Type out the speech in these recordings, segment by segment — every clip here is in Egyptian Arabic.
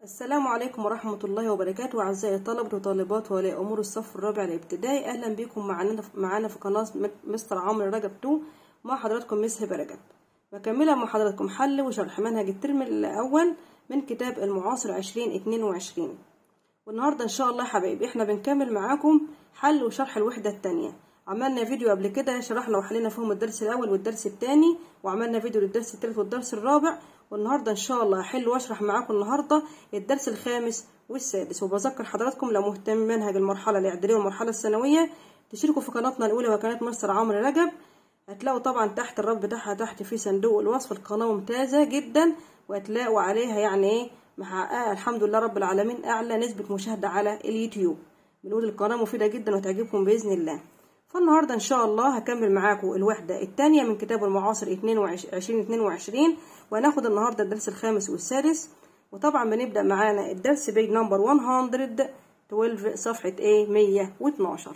السلام عليكم ورحمة الله وبركاته أعزائي طلبة وطالبات وولي أمور الصف الرابع الابتدائي أهلا بكم معانا معانا في قناة مستر عمرو رجب 2 مع حضراتكم مس هبة رجب بكملها مع حضراتكم حل وشرح منهج الترم الأول من كتاب المعاصر 2022 والنهاردة إن شاء الله يا حبايبي إحنا بنكمل معاكم حل وشرح الوحدة التانية عملنا فيديو قبل كده شرحنا وحلينا فيهم الدرس الأول والدرس التاني وعملنا فيديو للدرس التالت والدرس الرابع والنهاردة إن شاء الله هحل وأشرح معاكم النهاردة الدرس الخامس والسادس وبذكر حضراتكم لو مهتم منهج المرحلة الإعدادية والمرحلة الثانوية تشتركوا في قناتنا الأولى وقناة مستر عمرو رجب هتلاقوا طبعا تحت الرابط بتاعها تحت في صندوق الوصف القناة ممتازة جدا وهتلاقوا عليها يعني ايه محققة الحمد لله رب العالمين أعلى نسبة مشاهدة على اليوتيوب بنقول القناة مفيدة جدا وتعجبكم بإذن الله فالنهاردة إن شاء الله هكمل معاكم الوحدة الثانية من كتاب المعاصر 2022 وهناخد النهاردة الدرس الخامس والسادس وطبعا بنبدأ معانا الدرس بيج نمبر 112 صفحة ايه 112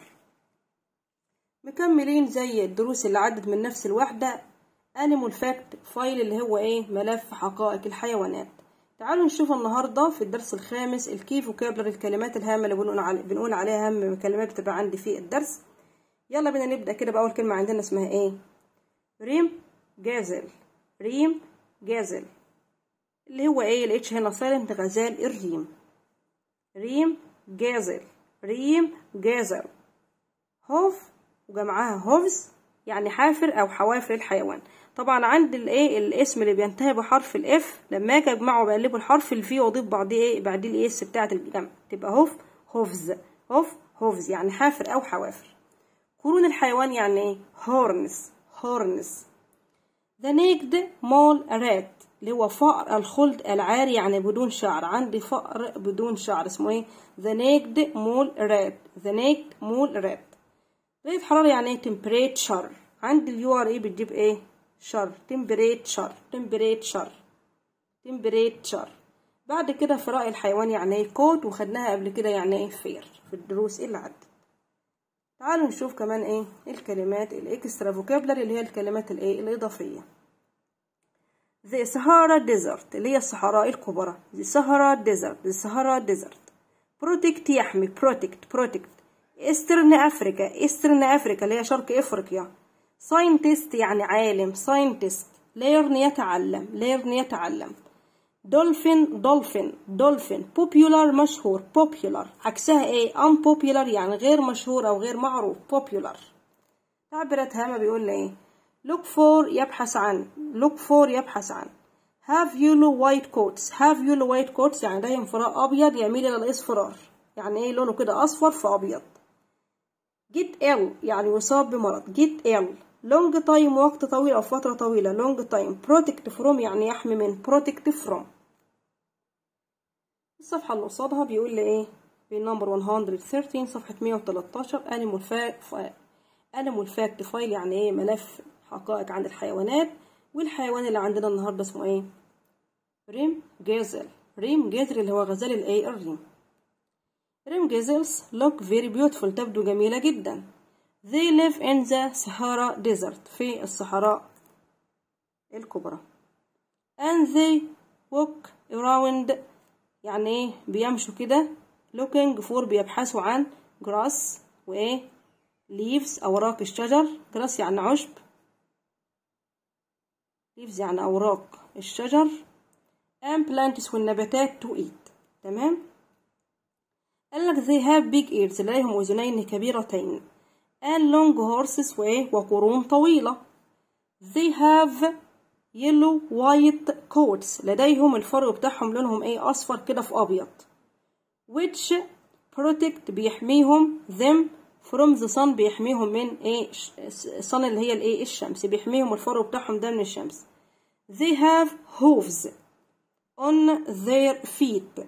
مكملين زي الدروس اللي عدت من نفس الوحدة انيمال فاكت فايل اللي هو ايه ملف حقائق الحيوانات تعالوا نشوف النهارده في الدرس الخامس الكي فوكابلر الكلمات الهامة اللي بنقول علي بنقول عليها أهم كلمات بتبقى عندي في الدرس يلا بينا نبدأ كده بأول كلمة عندنا اسمها ايه ريم جازل ريم جازل اللي هو ايه الاتش هنا سايلنت غزال الريم ريم جازل ريم جازل هوف وجمعها هوفز يعني حافر او حوافر الحيوان طبعا عند الايه الاسم اللي بينتهي بحرف الاف لما اجي اجمعه بقلبه الحرف اللي فيه واضيف بعديه ايه بعديه الاس بتاعه الجمع تبقى هوف هوفز هوف هوفز يعني حافر او حوافر قرون الحيوان يعني ايه هورنس هورنس ذا نيكد مول رات اللي هو فأر الخلد العاري يعني بدون شعر عندي فأر بدون شعر اسمه ايه ذا نيكد مول رات ذا نيكد مول رات درجة حرارة يعني ايه temperature عندي اليو ار اي بتجيب ايه شر temperature temperature temperature بعد كده فراء الحيوان يعني ايه كوت وخدناها قبل كده يعني ايه فير في الدروس اللي عدت تعالوا نشوف كمان ايه الكلمات الاكسترا فوكابلري اللي هي الكلمات الايه الاضافيه The Sahara Desert اللي هي الصحراء الكبرى The Sahara Desert The Sahara Desert Protect يحمي Protect Protect Eastern Africa Eastern Africa اللي هي شرق افريقيا Scientist يعني عالم Scientist Learn يتعلم Learn يتعلم دولفين دولفين دولفين popular مشهور popular عكسها ايه unpopular يعني غير مشهور او غير معروف popular تعبيرات هامة بيقول لي ايه look for يبحث عن look for يبحث عن have yellow white coats have yellow white coats يعني ده انفراء ابيض يميل الى الاصفرار يعني ايه لونه كده اصفر في ابيض get ill يعني يصاب بمرض get ill long time وقت طويل او فترة طويلة long time protect from يعني يحمي من protect from الصفحة اللي قصادها بيقول لي ايه بالنمبر 113 صفحة 113 animal fact animal fact file يعني ايه ملف حقائق عن الحيوانات والحيوان اللي عندنا النهارده اسمه ايه ريم جازل ريم جازل اللي هو غزال الايه الريم ريم جازلز look very beautiful تبدو جميلة جدا they live in the Sahara desert في الصحراء الكبرى and they walk around يعني ايه بيمشوا كده looking for بيبحثوا عن grass وايه leaves اوراق الشجر grass يعني عشب leaves يعني اوراق الشجر and plants والنباتات to eat تمام قالك they have big ears لديهم اذنين كبيرتين and long horses وايه وقرون طويلة they have يلو وايت كوتس لديهم الفرو بتاعهم لونهم ايه اصفر كده في ابيض which protect بيحميهم them from the sun بيحميهم من ايه sun اللي هي الايه الشمس بيحميهم الفرو بتاعهم ده من الشمس they have hooves on their feet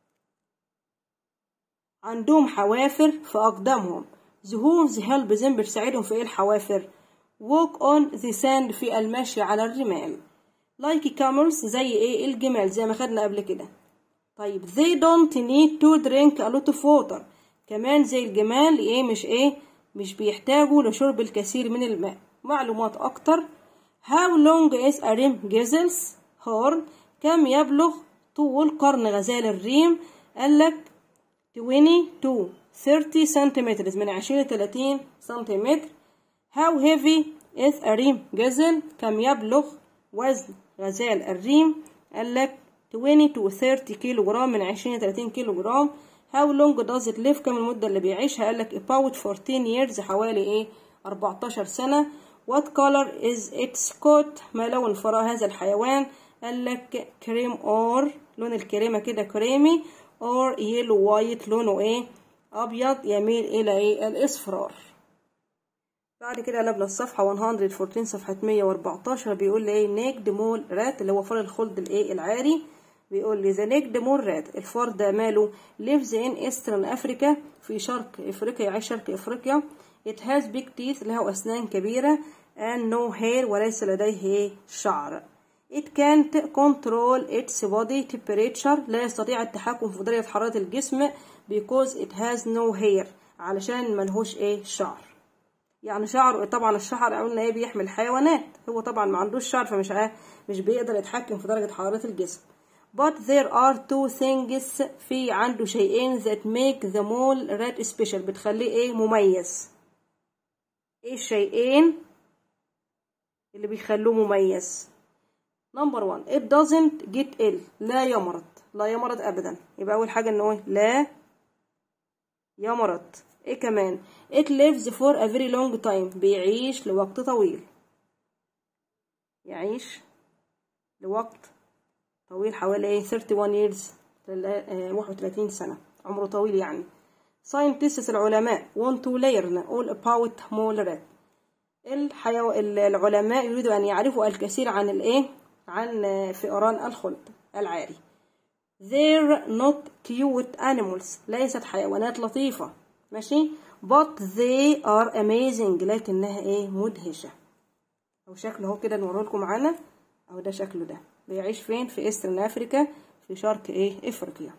عندهم حوافر في اقدامهم the hooves help them بتساعدهم في ايه الحوافر walk on the sand في المشي على الرمال like camels زي ايه الجمال زي ما خدنا قبل كده طيب they don't need to drink a lot of water كمان زي الجمال ايه مش ايه مش بيحتاجوا لشرب الكثير من الماء معلومات اكتر how long is a rim gazel's horn كم يبلغ طول قرن غزال الريم قال لك 20 to 30 سنتيمتر من 20 ل 30 سنتيمتر how heavy is a rim جزل كم يبلغ وزن غزال الريم قال لك 20 to 30 كيلو جرام من 20 ل 30 كيلو جرام how long does it live كم المدة اللي بيعيشها قال لك about 14 years حوالي ايه 14 سنة what color is its coat ما لون فراء هذا الحيوان قال لك كريم اور لون الكريمة كده كريمي or yellow white لونه ايه ابيض يميل الى ايه الاصفرار بعد كده قلبنا الصفحة 114 صفحة 114 بيقول لي ايه نيكد مول رات اللي هو فار الخلد الايه العاري بيقول لي ذا نيكد مول رات الفار ده ماله lives in eastern Africa في شرق افريقيا يعيش شرق افريقيا it has big teeth له اسنان كبيرة and no hair وليس لديه ايه شعر it can't control its body temperature لا يستطيع التحكم في درجة حرارة الجسم because it has no hair علشان ملهوش ايه شعر يعني شعره طبعا الشعر قلنا ايه بيحمل حيوانات هو طبعا ما عندوش شعر فمش عارف مش بيقدر يتحكم في درجة حرارة الجسم but there are two things في عنده شيئين that make the mole rat special بتخليه ايه مميز ايه الشيئين اللي بيخلوه مميز نمبر 1 it doesn't get ill لا يمرض لا يمرض ابدا يبقى اول حاجه انه لا يمرض ايه كمان it lives for a very long time بيعيش لوقت طويل يعيش لوقت طويل حوالي ايه 31 years 31 سنة عمره طويل يعني scientists العلماء want to learn all about mole rat الحيو... العلماء يريدوا أن يعرفوا الكثير عن الإيه؟ عن فئران الخلد العاري. They're not cute animals. ليست حيوانات لطيفة. ماشي؟ But they are amazing. لكنها إيه؟ مدهشة. أو شكله هو كده نوريه لكم معانا. أو ده شكله ده. بيعيش فين؟ في إسترن أفريكا في شرق إيه؟ إفريقيا.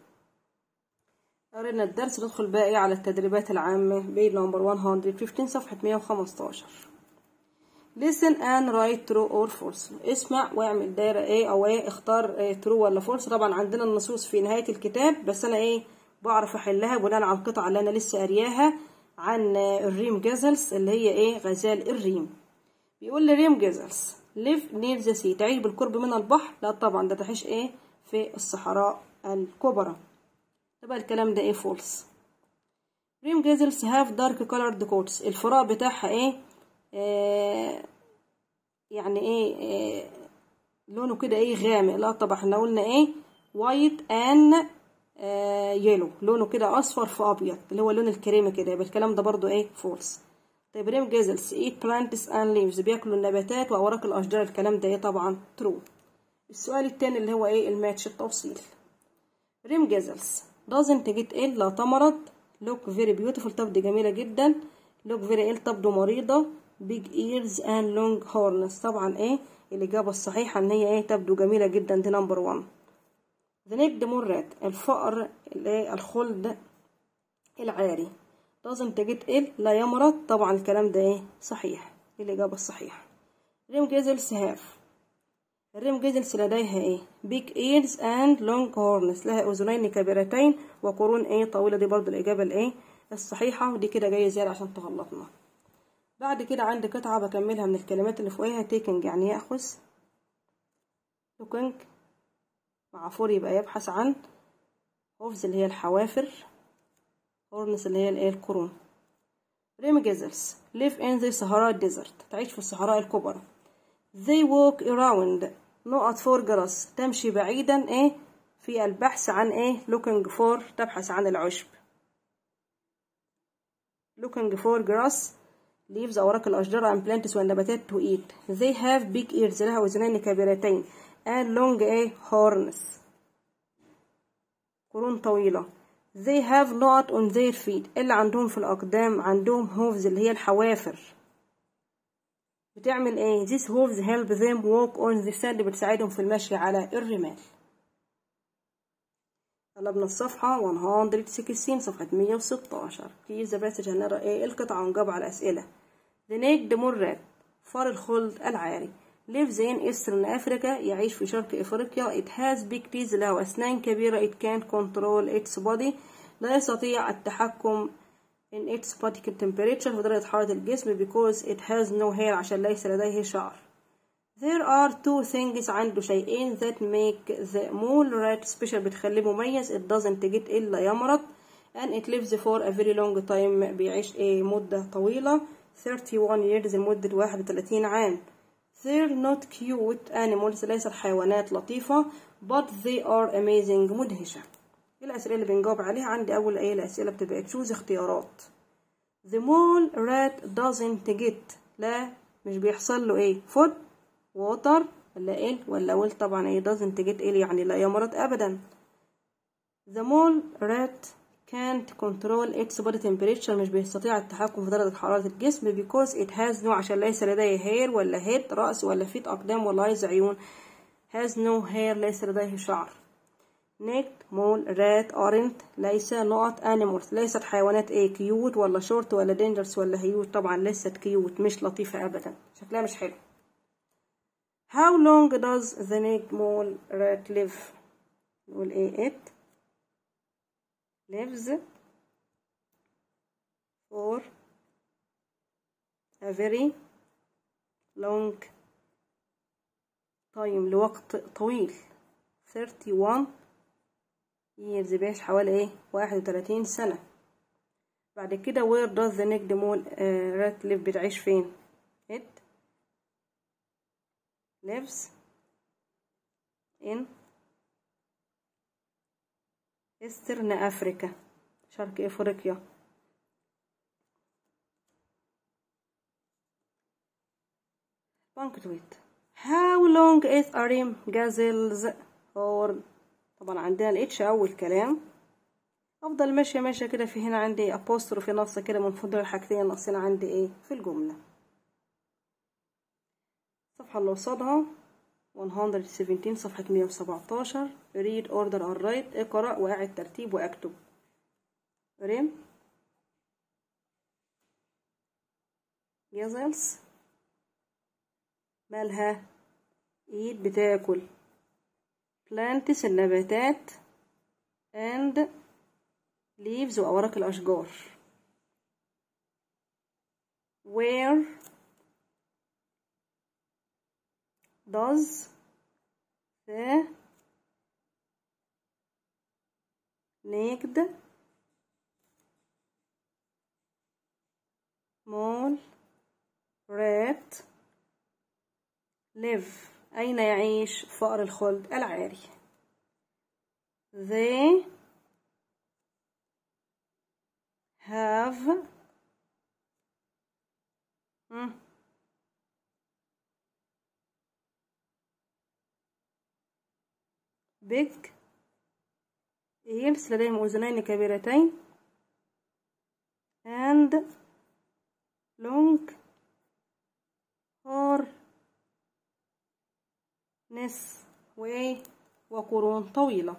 قرينا الدرس ندخل بقى إيه على التدريبات العامة بيج نمبر 115 صفحة 115. listen and write true or false اسمع واعمل دايرة ايه او ايه اختار ايه true ولا false طبعا عندنا النصوص في نهاية الكتاب بس انا ايه بعرف احلها بناء على القطعة اللي انا لسه قارياها عن الريم جازلز اللي هي ايه غزال الريم بيقول لي ريم جازلز live near the sea تعيش بالقرب من البحر لا طبعا ده تعيش ايه في الصحراء الكبرى طبعا الكلام ده ايه false ريم جازلز have dark colored coats الفراء بتاعها ايه آه يعني ايه, إيه لونه كده ايه غامق لا طبعا احنا قلنا ايه وايت ان آه يلو لونه كده اصفر في ابيض اللي هو لون الكريمه كده يبقى الكلام ده برضو ايه فولس طيب ريم جازلز ايت بلانتس اند ليفز بياكلوا النباتات واوراق الاشجار الكلام ده ايه طبعا ترو السؤال التاني اللي هو ايه الماتش التوصيل ريم جازلز doesn't get ill لا تمرض look very beautiful تبدو جميله جدا look very ill تبدو مريضه big ears and long horns طبعا ايه الإجابة الصحيحة إن هي ايه تبدو جميلة جدا دي نمبر 1 the necked مرات الفأر الايه الخلد العاري doesn't get ill لا يمرض طبعا الكلام ده ايه صحيح الإجابة الصحيحة ريم جيزلز هاف الريم جيزلز لديها ايه big ears and long horns لها أذنين كبيرتين وقرون ايه طويلة دي برضو الإجابة الايه الصحيحة ودي كده جاية زيادة عشان تغلطنا بعد كده عندي قطعة بكملها من الكلمات اللي فوقيها تيكنج يعني يأخذ لوكينج مع فور يبقى يبحث عن هوفز اللي هي الحوافر هورنس اللي هي الايه القرون ريم جيزلز live in the Sahara desert تعيش في الصحراء الكبرى they walk around نقط فور جرس تمشي بعيدا ايه في البحث عن ايه looking for تبحث عن العشب looking for grass leaves أوراق الأشجار and plants والنباتات to eat they have big ears لها أذنين كبيرتين and long a horns قرون طويلة they have not on their feet اللي عندهم في الأقدام عندهم hooves اللي هي الحوافر بتعمل ايه these hooves help them walk on the sand بتساعدهم في المشي على الرمال قلبنا الصفحة 116 صفحة 116 في ذا باسج هنقرا ايه القطعة ونجاوب على الأسئلة The naked مرات فار الخلد العاري lives in eastern Africa يعيش في شرق افريقيا it has big teeth له اسنان كبيرة it can't control its body لا يستطيع التحكم in its body temperature في درجة حرارة الجسم because it has no hair عشان ليس لديه شعر There are two things عنده شيئين that make the mole rat special بتخليه مميز it doesn't get إلا يمرض and it lives for a very long time بيعيش إيه مدة طويلة 31 years لمدة 31 عام They're not cute animals ليست حيوانات لطيفة but they are amazing مدهشة الأسئلة اللي بنجاوب عليها عندي أول إيه الأسئلة بتبقى تشوز اختيارات The mole rat doesn't get لا مش بيحصل له إيه food water ولا إيه ولا will طبعا إيه doesn't get إيه يعني لا يمرض أبدا The mole rat can't control its body temperature مش بيستطيع التحكم في درجة حرارة الجسم because it has no عشان ليس لديه hair ولا head رأس ولا feet أقدام ولا eyes عيون has no hair ليس لديه شعر naked mole rat aren't ليس نقط animals ليست حيوانات ايه كيوت ولا شورت ولا dangerous ولا هيوت طبعا ليست كيوت مش لطيفة أبدا شكلها مش حلو how long does the naked mole rat live نقول ايه it lives for a very long time لوقت طويل 31 years بيعيش حوالي ايه واحد وتلاتين سنة بعد كده where does the next mole uh, rat live بتعيش فين it lives in eastern Africa شرق افريقيا punctuate how long is a rim gazelle's horn طبعا عندنا الاتش اول كلام افضل ماشيه ماشيه كده في هنا عندي apostrophe نص كده من فضل الحاجتين ناقصين عندي ايه في الجمله الصفحه اللي قصادها 117 صفحة 117 read order and write اقرأ واعد ترتيب واكتب ريم جازلز مالها ايد بتاكل plants النباتات and leaves وأوراق الأشجار where does the naked mole rat live أين يعيش فأر الخلد العاري they have big ears لديهم أذنين كبيرتين and long hair نس و وقرون طويلة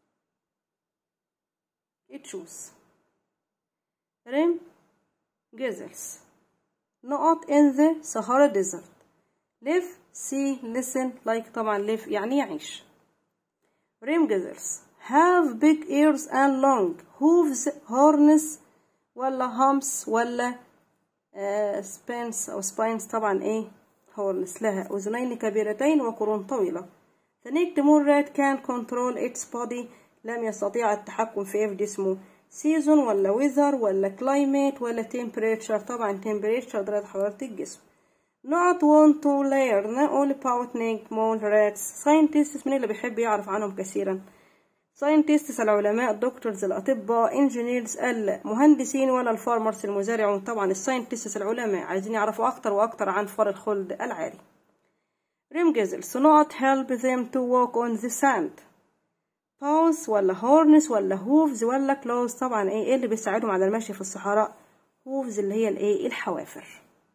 تشوز ريم جزلز نقط in the Sahara Desert live see listen like طبعا live يعني يعيش ريم جزلز have big ears and long hooves horns ولا humps ولا uh, spines أو spines طبعا ايه هورنس لها أذنين كبيرتين وقرون طويلة The naked mole rat can control its body لم يستطيع التحكم في في جسمه season ولا weather ولا climate ولا temperature طبعا temperature درجة حرارة الجسم not want to learn all about naked mole rats scientists من اللي بيحب يعرف عنهم كثيرا scientists العلماء doctors الأطباء engineers المهندسين ولا الفارمرز المزارعون طبعا الساينتستس العلماء عايزين يعرفوا أكتر وأكتر عن فار الخلد العاري ريم جزل so not help them to walk on the sand paws ولا horns ولا hooves ولا claws طبعا ايه ايه اللي بيساعدهم على المشي في الصحراء hooves اللي هي الايه الحوافر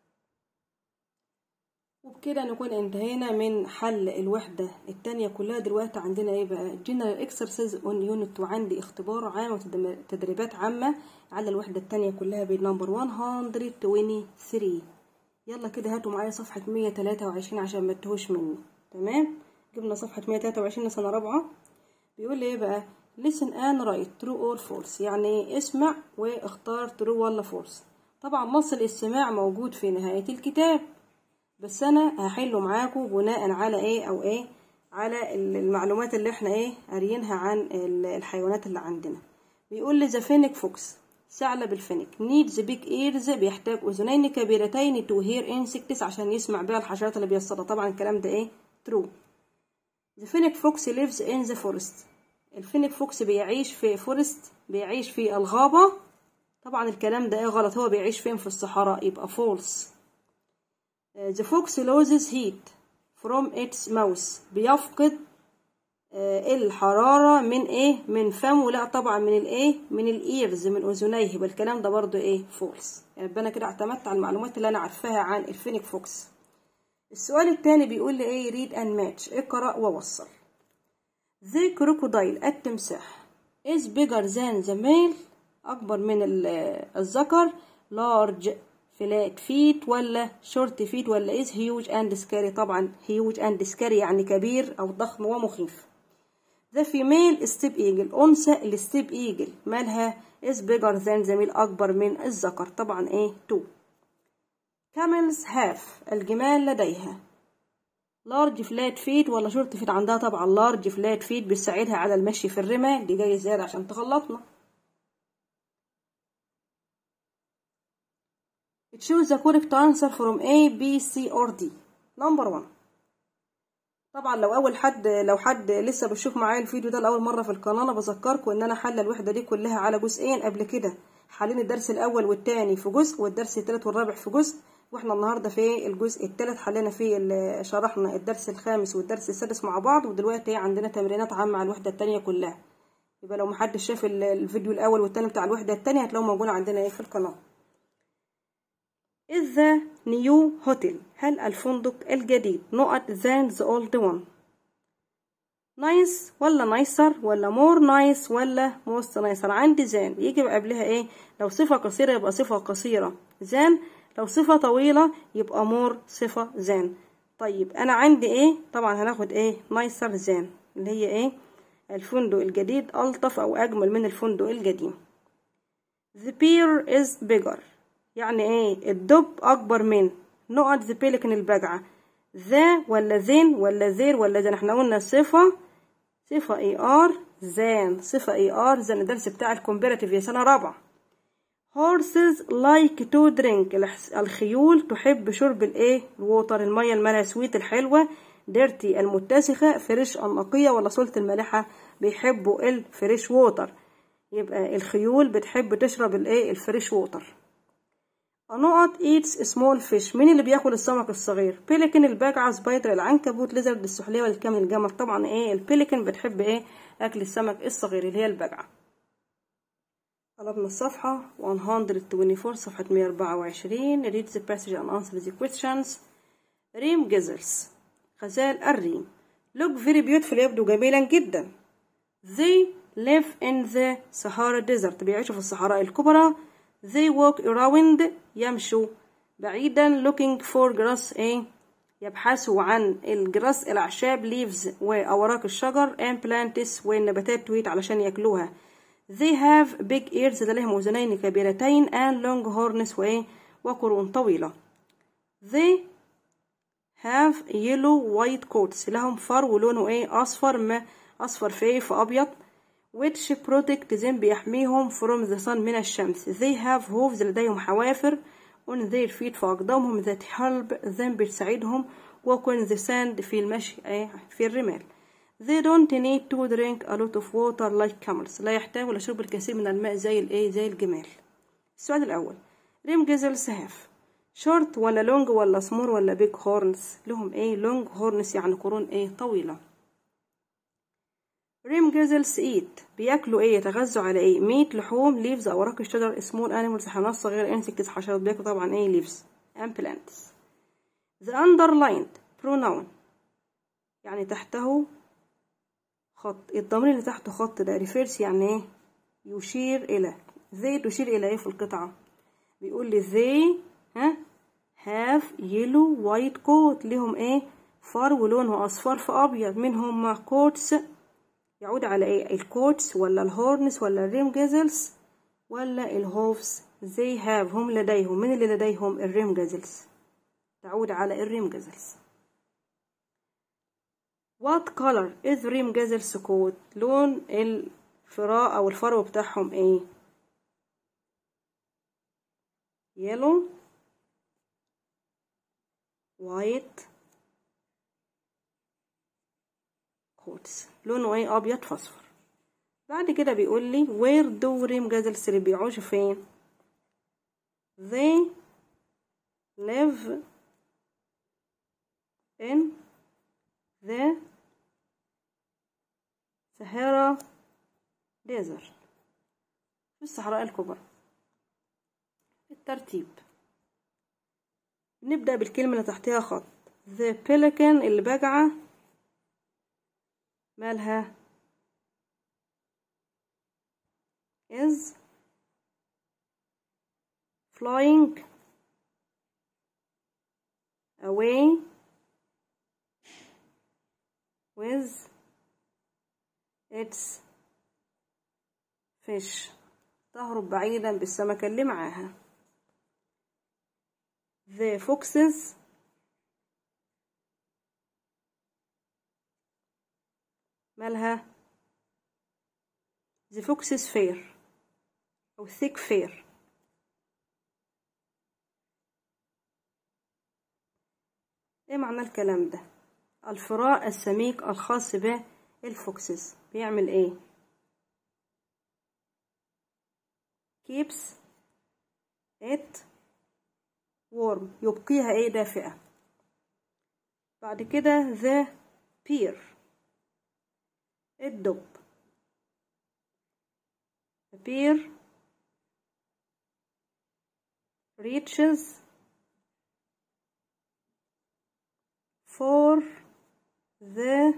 وبكده نكون انتهينا من حل الوحدة التانية كلها دلوقتي عندنا ايه بقى general exercise on unit وعندي اختبار عام وتدريبات عامة على الوحدة التانية كلها بالنمبر 123 يلا كده هاتوا معايا صفحة مية تلاتة وعشرين عشان ما تتوهش مني تمام جبنا صفحة مية تلاتة وعشرين سنة رابعة بيقول لي ايه بقى listen and write true or false يعني اسمع واختار true ولا false طبعا نص الاستماع موجود في نهاية الكتاب بس انا هحله معاكم بناء على ايه او ايه على المعلومات اللي احنا ايه قاريينها عن الحيوانات اللي عندنا بيقول لي ذا فينيك فوكس ثعلب الفينيك needs big ears بيحتاج اذنين كبيرتين to hear insects عشان يسمع بيها الحشرات اللي بيصطادها طبعا الكلام ده ايه true the fennec fox lives in the forest الفينيك فوكس بيعيش في فورست بيعيش في الغابة طبعا الكلام ده ايه غلط هو بيعيش فين في الصحراء يبقى false the fox loses heat from its mouth بيفقد الحرارة من ايه من فمه لا طبعا من الايه من الايرز من اذنيه يبقى الكلام ده برضو ايه فولس يعني انا كده اعتمدت على المعلومات اللي انا عارفاها عن الفينيك فوكس السؤال التاني بيقول لي ايه read and match اقرأ ووصل the crocodile التمساح is bigger than the male اكبر من الذكر large فلات فيت ولا شورت فيت ولا is huge and scary طبعا huge and scary يعني كبير او ضخم ومخيف the female steep eagle أنثى الستيب ايجل مالها is bigger than the male أكبر من الذكر طبعا ايه two camels have الجمال لديها large flat feet ولا short feet عندها طبعا large flat feet بتساعدها على المشي في الرمال دي جاي زيادة عشان تغلطنا choose the correct answer from A, B, C or D. number one طبعا لو اول حد لو حد لسه بشوف معايا الفيديو ده لاول مره في القناه انا بذكركم ان انا حل الوحده دي كلها على جزئين قبل كده حالين الدرس الاول والتاني في جزء والدرس التالت والرابع في جزء واحنا النهارده في الجزء التالت حلينا فيه شرحنا الدرس الخامس والدرس السادس مع بعض ودلوقتي عندنا تمرينات عامه على الوحده التانيه كلها يبقى لو محدش شاف الفيديو الاول والتاني بتاع الوحده التانيه هتلاقوه موجود عندنا ايه في القناه is the new hotel هل الفندق الجديد نقط than the old one nice ولا nicer ولا more nice ولا most nicer عندي than يجي قبلها ايه لو صفة قصيرة يبقى صفة قصيرة than لو صفة طويلة يبقى more صفة than طيب انا عندي ايه طبعا هناخد ايه nicer than اللي هي ايه الفندق الجديد ألطف أو أجمل من الفندق القديم the beer is bigger يعني ايه الدب اكبر من نقط ذا بيليكن البجعة ذا ولا ذين ولا ذير ولا ذين احنا قلنا صفة صفة اي ار ذان صفة اي ار ذان الدرس بتاع الكومبيراتيف يا سنة رابعة horses like to drink الخيول تحب شرب الايه الووتر المية المالها سويت الحلوة ديرتي المتسخة فريش النقية ولا سلطة المالحة بيحبوا الفريش ووتر يبقى الخيول بتحب تشرب الايه الفريش ووتر نقط eats small fish مين اللي بياكل السمك الصغير بيليكن البجعة سبايدر العنكبوت ليزرد السحلية والكامل الجمل طبعا ايه البيليكن بتحب ايه اكل السمك الصغير اللي هي البجعة قلبنا الصفحة 124 صفحة 124 read the passage and answer the questions ريم جزلز غزال الريم look very beautiful يبدو جميلا جدا they live in the Sahara desert بيعيشوا في الصحراء الكبرى they walk around يمشوا بعيدا looking for grass ايه يبحثوا عن الجراس الأعشاب leaves وأوراق الشجر and plants والنباتات تويت علشان ياكلوها they have big ears لديهم أذنين كبيرتين and long horns وإيه وقرون طويلة they have yellow white coats لهم فر ولونه إيه أصفر ما أصفر في إيه في أبيض which protect them بيحميهم from the sun من الشمس they have hooves لديهم حوافر on their feet في أقدامهم that help them بتساعدهم walk on the sand في المشي في الرمال they don't need to drink a lot of water like camels لا يحتاجوا لشرب الكثير من الماء زي الايه زي الجمال السؤال الأول ريم جزلز هاف شورت ولا لونج ولا سمور ولا بيج هورنز لهم ايه لونج هورنز يعني قرون ايه طويلة ريم جزلز ايت بياكلوا ايه يتغذوا على ايه ميت لحوم ليفز اوراق الشجر سمول انيمالز حيوانات صغيرة انسكتس حشرات بياكلوا طبعا ايه ليفز and plants the underlined pronoun يعني تحته خط الضمير اللي تحته خط ده ريفيرس يعني ايه يشير الى they تشير الى ايه في القطعة بيقول لي they ها have yellow white coat ليهم ايه فرو لونه اصفر في ابيض منهم مع coats يعود على ايه الكوتس ولا الهورنس ولا الريم جازلز ولا الهوفز they have هم لديهم من اللي لديهم الريم جازلز تعود على الريم جازلز what color is rim جازلز coat لون الفراء او الفرو بتاعهم ايه yellow white coats لونه ايه ابيض فاصفر بعد كده بيقول لي where do rim جازلز اللي بيعيشوا فين they live in the Sahara desert في الصحراء الكبرى الترتيب نبدأ بالكلمة اللي تحتها خط the pelican البجعة مالها is flying away with its fish تهرب بعيدا بالسمكة اللي معاها the foxes مالها the foxes fair أو thick fair ايه معنى الكلام ده الفراء السميك الخاص بالفوكسز بيعمل ايه keeps it warm يبقيها ايه دافئة بعد كده the pear الدب the pear reaches for the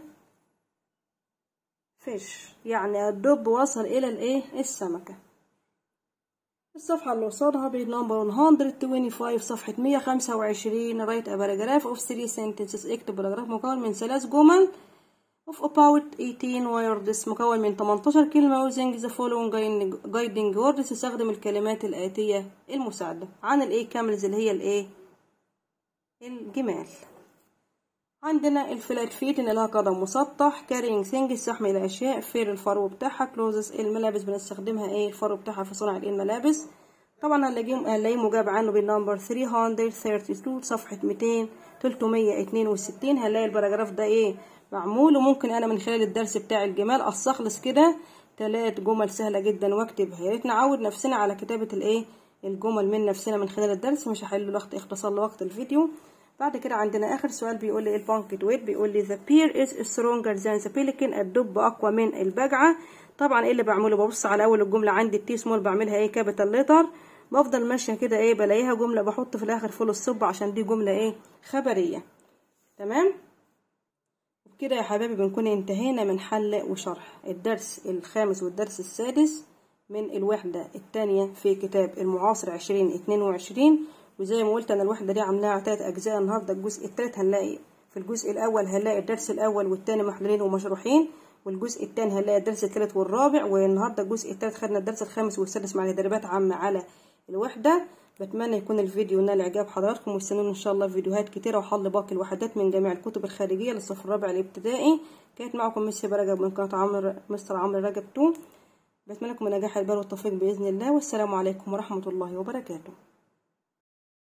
fish يعني الدب وصل إلى الإيه السمكة الصفحة اللي قصادها بالنمبر 125 صفحة 125 write a paragraph of three sentences اكتب باراجراف مكون من ثلاث جمل of about 18 words مكون من 18 كلمة using the following guiding words تستخدم الكلمات الآتية المساعدة عن الإيه كاملز اللي هي الإيه الجمال عندنا الفلاتفيت اللي لها قدم مسطح كارينج ثينجز تحمل اشياء فير الفرو بتاعها كلوزز الملابس بنستخدمها ايه الفرو بتاعها في صنع الايه الملابس طبعا هنلاقيه هنلاقيه مجاب عنه بالنمبر 332 صفحة 200 362 هنلاقي الباراجراف ده ايه معمول وممكن انا من خلال الدرس بتاع الجمال استخلص كده ثلاث جمل سهلة جدا واكتبها يا ريت نعود نفسنا على كتابة الايه الجمل من نفسنا من خلال الدرس مش هحل وقت اختصار لوقت الفيديو بعد كده عندنا اخر سؤال بيقول لي البانكت ويت بيقول لي the pear is stronger than the pelican الدب اقوى من البجعه طبعا ايه اللي بعمله ببص على اول الجمله عندي التي سمول بعملها ايه كابيتال ليتر بفضل ماشيه كده ايه بلاقيها جمله بحط في الاخر فول الصب عشان دي جمله ايه خبريه تمام وبكده يا حبايبي بنكون انتهينا من حل وشرح الدرس الخامس والدرس السادس من الوحده الثانيه في كتاب المعاصر 2022 وزي ما قلت انا الوحده دي عاملاها تلات اجزاء النهارده الجزء التالت هنلاقي في الجزء الاول هنلاقي الدرس الاول والتاني محلولين ومشروحين والجزء التاني هنلاقي الدرس التالت والرابع والنهارده الجزء التالت خدنا الدرس الخامس والسادس مع تدريبات عامه على الوحده بتمنى يكون الفيديو نال اعجاب حضراتكم واستنوني ان شاء الله فيديوهات كتيره وحل باقي الوحدات من جميع الكتب الخارجيه للصف الرابع الابتدائي كانت معكم ميسي رجب من قناه عمرو مستر عمرو رجب 2 بتمنى لكم النجاح البال والتوفيق باذن الله والسلام عليكم ورحمه الله وبركاته